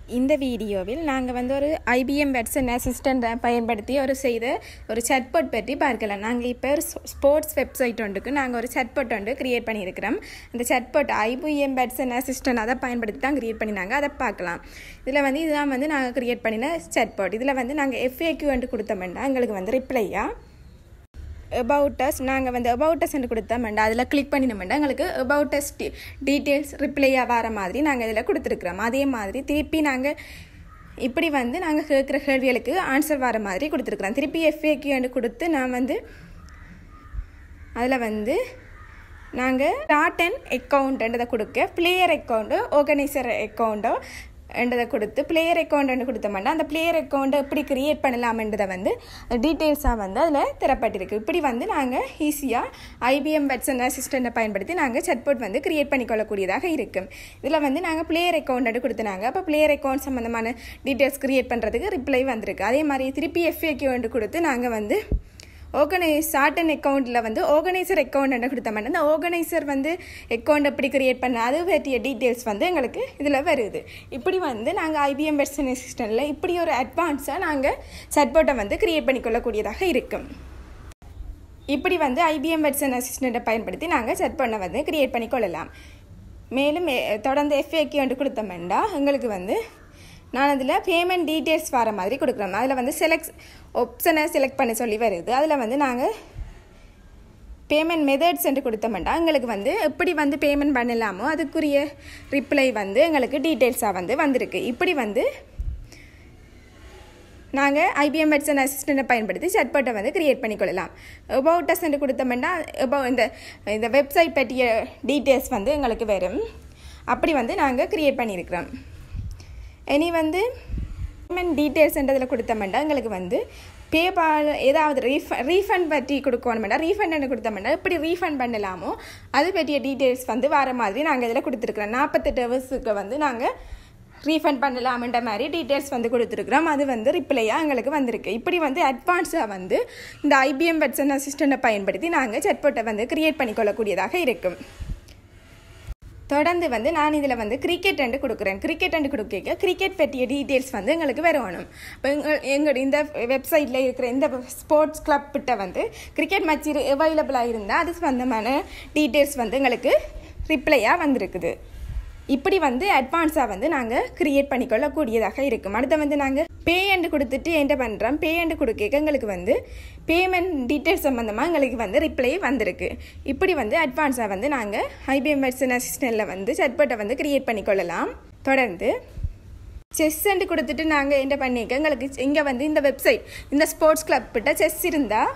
இந்த வீடியோவில் நாங்கள் வந்து ஒரு ஐபிஎம் வெட்சன் அசிஸ்டண்ட்டை பயன்படுத்தி ஒரு செய்த ஒரு சட்போட் பற்றி பார்க்கலாம் நாங்கள் இப்போ ஒரு ஸ்போர்ட்ஸ் வெப்சைட் ஒன்றுக்கு நாங்கள் ஒரு சட்போட் ஒன்று கிரியேட் பண்ணியிருக்கிறோம் அந்த சட்போட் ஐபிஎம் வெட்சன் அசிஸ்டன்ட் அதை பயன்படுத்தி தான் கிரியேட் பண்ணினாங்க அதை பார்க்கலாம் இதில் வந்து இதுதான் வந்து நாங்கள் கிரியேட் பண்ணின சட்போட் இதில் வந்து நாங்கள் எஃப்ஏக்யூ வந்து கொடுத்தோம்னா எங்களுக்கு வந்து ரிப்ளையாக அபவுட்டஸ் நாங்கள் வந்து அபவுட்டஸ் என்று கொடுத்தோம்டா அதில் கிளிக் பண்ணினோம்டா எங்களுக்கு அபவுட்டஸ் டீட்டெயில்ஸ் ரிப்ளையாக வர மாதிரி நாங்கள் இதில் கொடுத்துருக்குறோம் அதே மாதிரி திருப்பி நாங்கள் இப்படி வந்து நாங்கள் கேட்குற கேள்விகளுக்கு ஆன்சர் வர மாதிரி கொடுத்துருக்குறோம் திருப்பி எஃப்ஏக்யூன்னு கொடுத்து நான் வந்து அதில் வந்து நாங்கள் டாட் அண்ட் அக்கௌண்ட்டுன்றதை கொடுக்க பிளேயர் அக்கௌண்ட்டு ஆர்கனைசர் அக்கௌண்ட்டோ என்றதை கொடுத்து பிளேயர் அக்கௌண்ட்னு கொடுத்தோம்னா அந்த பிளேயர் அக்கௌண்ட்டை எப்படி க்ரியேட் பண்ணலாம்ன்றதை வந்து டீட்டெயில்ஸாக வந்து அதில் தரப்பட்டிருக்கு இப்படி வந்து நாங்கள் ஈஸியாக ஐபிஎம் வெட்சன் அசிஸ்டண்ட்டை பயன்படுத்தி நாங்கள் சட்போட் வந்து க்ரியேட் பண்ணிக்கொள்ளக்கூடியதாக இருக்கும் இதில் வந்து நாங்கள் பிளேயர் அக்கௌண்ட்டு கொடுத்துனாங்க அப்போ பிளேயர் அக்கௌண்ட் சம்மந்தமான டீட்டெயில்ஸ் க்ரியேட் பண்ணுறதுக்கு ரிப்ளை வந்திருக்கு அதே மாதிரி திருப்பி எஃப்ஏக்யூ கொடுத்து நாங்கள் வந்து ஆர்கனைஸ் சாட்டன் அக்கௌண்ட்டில் வந்து ஆர்கனைசர் அக்கௌண்ட் கொடுத்தோம்னா அந்த ஆர்கனைசர் வந்து அக்கௌண்ட் எப்படி கிரியேட் பண்ண அது பற்றிய டீட்டெயில்ஸ் வந்து எங்களுக்கு இதில் வருது இப்படி வந்து நாங்கள் ஐபிஎம் வெர்சன் அசிஸ்டண்ட்டில் இப்படி ஒரு அட்வான்ஸாக நாங்கள் சட்போட்டை வந்து கிரியேட் பண்ணிக்கொள்ளக்கூடியதாக இருக்கும் இப்படி வந்து ஐபிஎம் வெர்சன் அசிஸ்டண்ட்டை பயன்படுத்தி நாங்கள் சட்போட்டை வந்து கிரியேட் பண்ணிக்கொள்ளலாம் மேலும் தொடர்ந்து எஃப்ஏக்கு வந்து கொடுத்தோம்னா எங்களுக்கு வந்து நான் அதில் பேமெண்ட் டீட்டெயில்ஸ் வர மாதிரி கொடுக்குறோம் அதில் வந்து செலக்ட் ஆப்ஷனை செலக்ட் பண்ண சொல்லி வருது அதில் வந்து நாங்கள் பேமெண்ட் மெத்தட்ஸ் என்று கொடுத்தோம்னா எங்களுக்கு வந்து எப்படி வந்து பேமெண்ட் பண்ணலாமோ அதுக்குரிய ரிப்ளை வந்து எங்களுக்கு டீட்டெயில்ஸாக வந்து வந்திருக்கு இப்படி வந்து நாங்கள் ஐபிஎம் வெட்சன் அசிஸ்டண்ட்டை பயன்படுத்தி சட்போட்டை வந்து கிரியேட் பண்ணிக்கொள்ளலாம் அபவுட்டஸ் என்று கொடுத்தோம்னா அபவ் இந்த இந்த வெப்சைட் பற்றிய டீட்டெயில்ஸ் வந்து எங்களுக்கு வரும் அப்படி வந்து நாங்கள் க்ரியேட் பண்ணியிருக்கிறோம் இனி வந்து பேமெண்ட் டீட்டெயில்ஸ்ன்றதில் கொடுத்தோம்னா எங்களுக்கு வந்து பேபால் ஏதாவது ரீஃப ரீஃபண்ட் பற்றி கொடுக்கணுமெண்டா ரீஃபண்ட் கொடுத்தோம்னா எப்படி ரீஃபண்ட் பண்ணலாமோ அது பற்றிய டீட்டெயில்ஸ் வந்து வர மாதிரி நாங்கள் இதில் கொடுத்துருக்குறோம் நாற்பத்தெட்டு ஹவர்ஸுக்கு வந்து நாங்கள் ரீஃபண்ட் பண்ணலாம்ன்ற மாதிரி டீட்டெயில்ஸ் வந்து கொடுத்துருக்குறோம் அது வந்து ரிப்ளையாக எங்களுக்கு வந்திருக்கு இப்படி வந்து அட்வான்ஸாக வந்து இந்த ஐபிஎம் வெட்சன் அசிஸ்டண்ட்டை பயன்படுத்தி நாங்கள் சட்போட்டை வந்து க்ரியேட் பண்ணிக்கொள்ளக்கூடியதாக இருக்கும் தொடர்ந்து வந்து நான் இதில் வந்து கிரிக்கெட் அண்டு கொடுக்குறேன் கிரிக்கெட் அண்டு கொடுக்க கிரிக்கெட் பற்றிய டீட்டெயில்ஸ் வந்து எங்களுக்கு வரணும் இப்போ எங்கள் எங்கள் இந்த வெப்சைட்டில் இருக்கிற இந்த ஸ்போர்ட்ஸ் கிளப்பிட்ட வந்து கிரிக்கெட் மேட்ச் அவைலபிளாக இருந்தால் அது சம்மந்தமான டீட்டெயில்ஸ் வந்து எங்களுக்கு ரிப்ளையாக வந்திருக்குது இப்படி வந்து அட்வான்ஸாக வந்து நாங்கள் க்ரியேட் பண்ணிக்கொள்ளக்கூடியதாக இருக்கும் அடுத்து வந்து நாங்கள் பே அண்டு கொடுத்துட்டு என்ன பண்ணுறோம் பே அண்டு கொடுக்க எங்களுக்கு வந்து பேமெண்ட் டீட்டெயில்ஸ் சம்மந்தமாக எங்களுக்கு வந்து ரிப்ளை வந்திருக்கு இப்படி வந்து அட்வான்ஸாக வந்து நாங்கள் ஐபிஎம் மெடிசன் அசிஸ்டண்ட்டில் வந்து சட்பட்டை வந்து க்ரியேட் பண்ணிக்கொள்ளலாம் தொடர்ந்து செஸ் அண்டு கொடுத்துட்டு நாங்கள் என்ன பண்ணிக்க எங்களுக்கு இங்கே வந்து இந்த வெப்சைட் இந்த ஸ்போர்ட்ஸ் கிளப் கிட்ட செஸ் இருந்தால்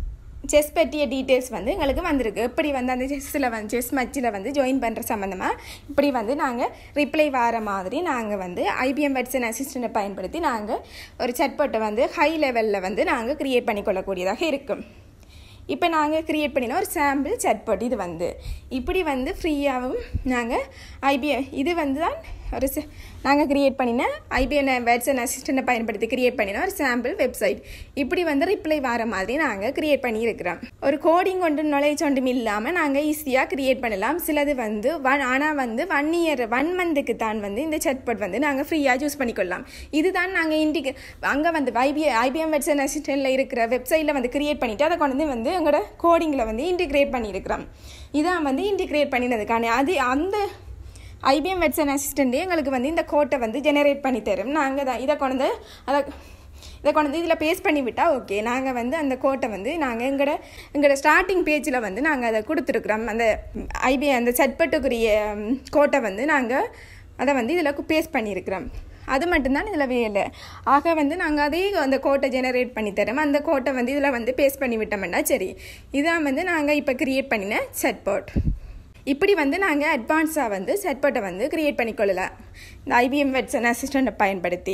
செஸ் பற்றிய டீட்டெயில்ஸ் வந்து எங்களுக்கு வந்திருக்கு எப்படி வந்து அந்த செஸ்ஸில் வந்து செஸ் மச்சில் வந்து ஜாயின் பண்ணுற சம்மந்தமாக இப்படி வந்து நாங்கள் ரிப்ளை வர மாதிரி நாங்கள் வந்து ஐபிஎம் வெட்சன் அசிஸ்டண்ட்டை பயன்படுத்தி நாங்கள் ஒரு சட்போட்டை வந்து ஹை லெவலில் வந்து நாங்கள் க்ரியேட் பண்ணிக்கொள்ளக்கூடியதாக இருக்கும் இப்போ நாங்கள் க்ரியேட் பண்ணின ஒரு சாம்பிள் சட்போட் இது வந்து இப்படி வந்து ஃப்ரீயாகவும் நாங்கள் ஐபிஎம் இது வந்து தான் ஒரு நாங்கள் க்ரியேட் பண்ணின ஐபிஎன் வேர்ட்ஸ் அசிஸ்டண்ட்டை பயன்படுத்தி க்ரியேட் பண்ணின ஒரு சாம்பிள் வெப்சைட் இப்படி வந்து ரிப்ளை வர மாதிரி நாங்கள் க்ரியேட் பண்ணியிருக்கிறோம் ஒரு கோடிங் ஒன்று நாலேஜ் ஒன்றும் இல்லாமல் நாங்கள் ஈஸியாக க்ரியேட் பண்ணலாம் சிலது வந்து ஒன் ஆனால் வந்து ஒன் இயர் ஒன் மந்த்துக்கு தான் வந்து இந்த சட்பட் வந்து நாங்கள் ஃப்ரீயாக சூஸ் பண்ணிக்கொள்ளலாம் இதுதான் நாங்கள் இன்டிக்கு அங்கே வந்து ஐபி ஐபிஎம் வெட்ஸ் அசிஸ்டண்ட்டில் இருக்கிற வெப்சைட்டில் வந்து க்ரியேட் பண்ணிவிட்டு அதை கொண்டு வந்து எங்களோட கோடிங்கில் வந்து இன்டிகிரேட் பண்ணியிருக்கிறோம் இதான் வந்து இன்டிகிரேட் பண்ணினதுக்கான அது அந்த ஐபிஎம் வெட்சன் அசிஸ்டண்ட்டே எங்களுக்கு வந்து இந்த கோட்டை வந்து ஜெனரேட் பண்ணி தரும் நாங்கள் தான் இதை கொண்டு அதை இதை கொண்டு இதில் பேஸ்ட் பண்ணி விட்டால் ஓகே நாங்கள் வந்து அந்த கோட்டை வந்து நாங்கள் எங்களோட எங்களோட ஸ்டார்டிங் பேஜில் வந்து நாங்கள் அதை கொடுத்துருக்குறோம் அந்த ஐபி அந்த சட்பட்டுக்குரிய கோட்டை வந்து நாங்கள் அதை வந்து இதில் பேஸ்ட் பண்ணியிருக்கிறோம் அது மட்டும்தான் இதில் வேலை ஆக வந்து நாங்கள் அதே அந்த கோட்டை ஜெனரேட் பண்ணி தரோம் அந்த கோட்டை வந்து இதில் வந்து பேஸ்ட் பண்ணி விட்டோம்னா சரி இதான் வந்து நாங்கள் இப்போ க்ரியேட் பண்ணின சட்போட் இப்படி வந்து நாங்கள் அட்வான்ஸாக வந்து செட்பட்டை வந்து க்ரியேட் பண்ணிக்கொள்ளலாம் இந்த ஐபிஎம் வெட்சன் அசிஸ்டண்ட்டை பயன்படுத்தி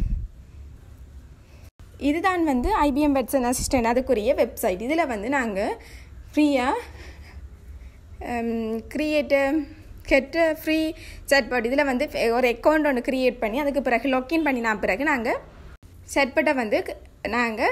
இதுதான் வந்து ஐபிஎம் வெட்சன் அசிஸ்டன்ட் அதுக்குரிய வெப்சைட் இதில் வந்து நாங்கள் ஃப்ரீயாக க்ரியேட்டு கெட்ட ஃப்ரீ சட்பட் இதில் வந்து ஒரு அக்கௌண்ட் ஒன்று க்ரியேட் பண்ணி அதுக்கு பிறகு லாக்இன் பண்ணினா பிறகு நாங்கள் சட்பட்டை வந்து நாங்கள்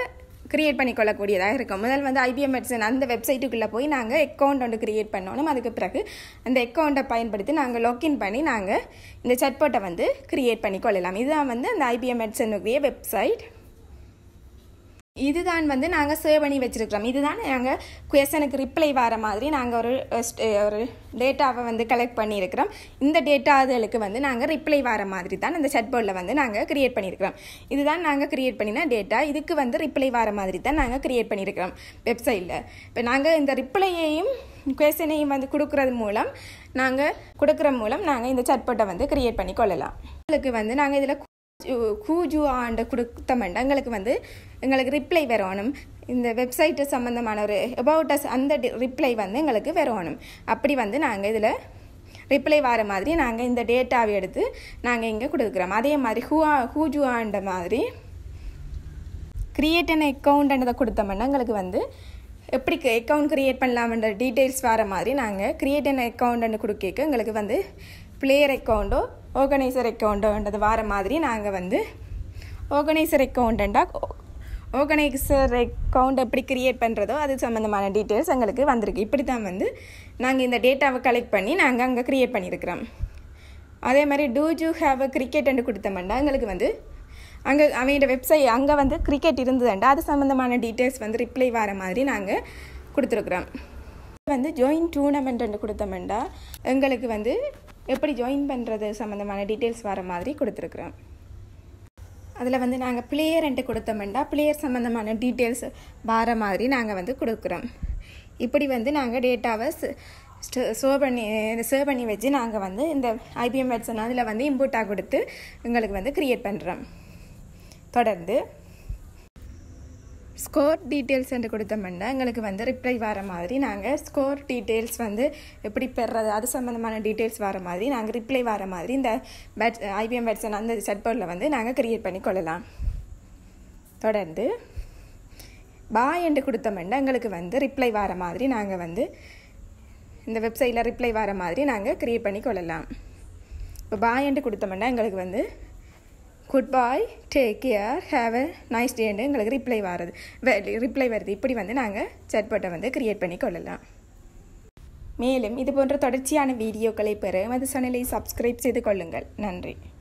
கிரியேட் பண்ணிக்கொள்ளக்கூடியதாக இருக்கும் முதல் வந்து ஐபிஎம் மெட்சன் அந்த வெப்சைட்டுக்குள்ளே போய் நாங்கள் அக்கௌண்ட் ஒன்று கிரியேட் பண்ணணும் அதுக்கு பிறகு அந்த அக்கௌண்ட்டை பயன்படுத்தி நாங்கள் லாக்இன் பண்ணி நாங்கள் இந்த சட்பாட்டை வந்து கிரியேட் பண்ணிக்கொள்ளலாம் இதுதான் வந்து அந்த ஐபிஎம் மெட்சனுக்குரிய வெப்சைட் இதுதான் வந்து நாங்கள் சேவ் பண்ணி வச்சுருக்கிறோம் இதுதான் நாங்கள் கொஷனுக்கு ரிப்ளை வர மாதிரி நாங்கள் ஒரு ஒரு டேட்டாவை வந்து கலெக்ட் பண்ணியிருக்கிறோம் இந்த டேட்டாகளுக்கு வந்து நாங்கள் ரிப்ளை வர மாதிரி தான் இந்த சட்போர்டில் வந்து நாங்கள் கிரியேட் பண்ணியிருக்கிறோம் இதுதான் நாங்கள் கிரியேட் பண்ணின டேட்டா இதுக்கு வந்து ரிப்ளை வர மாதிரி தான் நாங்கள் கிரியேட் பண்ணியிருக்கிறோம் வெப்சைட்டில் இப்போ நாங்கள் இந்த ரிப்ளையையும் கொஷனையும் வந்து கொடுக்குறது மூலம் நாங்கள் கொடுக்குற மூலம் நாங்கள் இந்த சட்போட்டை வந்து கிரியேட் பண்ணி கொள்ளலாம் உங்களுக்கு வந்து நாங்கள் இதில் கூஜு ஆண்டு கொடுத்தமெண்டா எங்களுக்கு வந்து எங்களுக்கு ரிப்ளை வரணும் இந்த வெப்சைட்டு சம்மந்தமான ஒரு அபவுட் அஸ் அந்த ரிப்ளை வந்து எங்களுக்கு வரணும் அப்படி வந்து நாங்கள் இதில் ரிப்ளை வர மாதிரி நாங்கள் இந்த டேட்டாவை எடுத்து நாங்கள் இங்கே கொடுக்குறோம் அதே மாதிரி ஹூஆ ஹூஜுஆண்ட மாதிரி கிரியேட் அன் அக்கௌண்ட்ன்றதை கொடுத்தோம்னா எங்களுக்கு வந்து எப்படி அக்கௌண்ட் க்ரியேட் பண்ணலாம்ன்ற டீட்டெயில்ஸ் வர மாதிரி நாங்கள் கிரியேட் அன் அக்கௌண்ட்னு கொடுக்க எங்களுக்கு வந்து பிளேயர் அக்கௌண்ட்டோ ஆர்கனைசர் அக்கௌண்ட்டோன்றது வர மாதிரி நாங்கள் வந்து ஆர்கனைசர் அக்கௌண்ட்டா ஆர்கனைசர் அக்கௌண்ட் எப்படி க்ரியேட் பண்ணுறதோ அது சம்மந்தமான டீட்டெயில்ஸ் எங்களுக்கு வந்திருக்கு இப்படி தான் வந்து நாங்கள் இந்த டேட்டாவை கலெக்ட் பண்ணி நாங்கள் அங்கே க்ரியேட் பண்ணியிருக்கிறோம் அதே மாதிரி டூ ஜூ ஹாவ் அ கிரிக்கெட்னு கொடுத்தோம்னா எங்களுக்கு வந்து அங்கே அவங்களோட வெப்சைட் அங்கே வந்து கிரிக்கெட் இருந்ததுண்டா அது சம்மந்தமான டீட்டெயில்ஸ் வந்து ரிப்ளை வர மாதிரி நாங்கள் கொடுத்துருக்குறோம் வந்து ஜாயின் டூர்னமெண்ட் கொடுத்தோம்னா எங்களுக்கு வந்து எப்படி ஜாயின் பண்ணுறது சம்மந்தமான டீட்டெயில்ஸ் வர மாதிரி கொடுத்துருக்குறோம் அதில் வந்து நாங்கள் பிளேயர்ன்ட்டு கொடுத்தோம்னா பிளேயர் சம்மந்தமான டீட்டெயில்ஸ் வர மாதிரி நாங்கள் வந்து கொடுக்குறோம் இப்படி வந்து நாங்கள் டேட்டாவை சேவ் பண்ணி சேவ் பண்ணி வச்சு நாங்கள் வந்து இந்த ஐபிஎம் வெட்சன் அதில் வந்து இன்புட்டாக கொடுத்து எங்களுக்கு வந்து க்ரியேட் பண்ணுறோம் தொடர்ந்து ஸ்கோர் டீட்டெயில்ஸ் என்று கொடுத்தோம்னா எங்களுக்கு வந்து ரிப்ளை வர மாதிரி நாங்கள் ஸ்கோர் டீட்டெயில்ஸ் வந்து எப்படி பெறது அது சம்மந்தமான டீட்டெயில்ஸ் வர மாதிரி நாங்கள் ரிப்ளை வர மாதிரி இந்த பேட் ஐபிஎம் பேட்ஸன் அந்த செட்போர்டில் வந்து நாங்கள் க்ரியேட் பண்ணி கொள்ளலாம் தொடர்ந்து பாய் என்று கொடுத்தோம்னா எங்களுக்கு வந்து ரிப்ளை வர மாதிரி நாங்கள் வந்து இந்த வெப்சைட்டில் ரிப்ளை வர மாதிரி நாங்கள் க்ரியேட் பண்ணி கொள்ளலாம் இப்போ பாய் என்று கொடுத்தோம்னா எங்களுக்கு வந்து good bye take care have a nice டேன்னு எங்களுக்கு ரிப்ளை வருது ரிப்ளை வருது இப்படி வந்து நாங்கள் சட்பட்டை வந்து க்ரியேட் பண்ணி கொள்ளலாம் மேலும் இது போன்ற தொடர்ச்சியான வீடியோக்களை பெற எமது சேனலை சப்ஸ்கிரைப் செய்து கொள்ளுங்கள் நன்றி